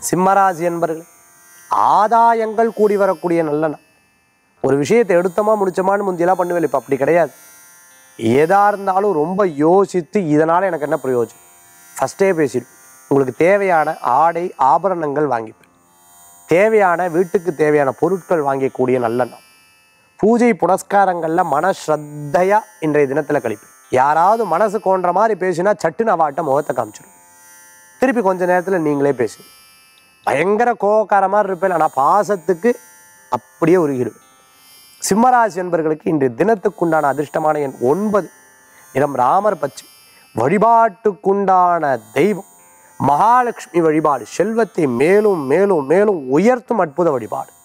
சிம்மராசி என்பர்கள் ஆதாயங்கள் கூடி வரக்கூடிய நல்ல நாள் ஒரு விஷயத்தை எடுத்தோமா முடிச்சோமான்னு முந்தியெல்லாம் பண்ணுவேன் இப்போ அப்படி கிடையாது எதா இருந்தாலும் ரொம்ப யோசித்து இதனால் எனக்கு என்ன பிரயோஜனம் ஃபஸ்ட்டே பேசிடும் உங்களுக்கு தேவையான ஆடை ஆபரணங்கள் வாங்கிப்பேன் தேவையான வீட்டுக்கு தேவையான பொருட்கள் வாங்கக்கூடிய நல்ல நாள் பூஜை புனஸ்காரங்களில் மனஸ்ரத்தையா இன்றைய தினத்தில் கழிப்பேன் யாராவது மனசு கோன்ற மாதிரி பேசினா சட்டுன்னு அவாட்ட முகத்தை காமிச்சிடும் திருப்பி கொஞ்ச நேரத்தில் நீங்களே பேசுங்க பயங்கர கோவக்கார மாதிரி இருப்பேன் ஆனால் பாசத்துக்கு அப்படியே உருகிடுவேன் சிம்மராசி என்பர்களுக்கு இன்று தினத்துக்குண்டான அதிர்ஷ்டமான எண் ஒன்பது நிறம் ராமர் பச்சை வழிபாட்டுக்குண்டான தெய்வம் மகாலட்சுமி வழிபாடு செல்வத்தை மேலும் மேலும் மேலும் உயர்த்தும் அற்புத வழிபாடு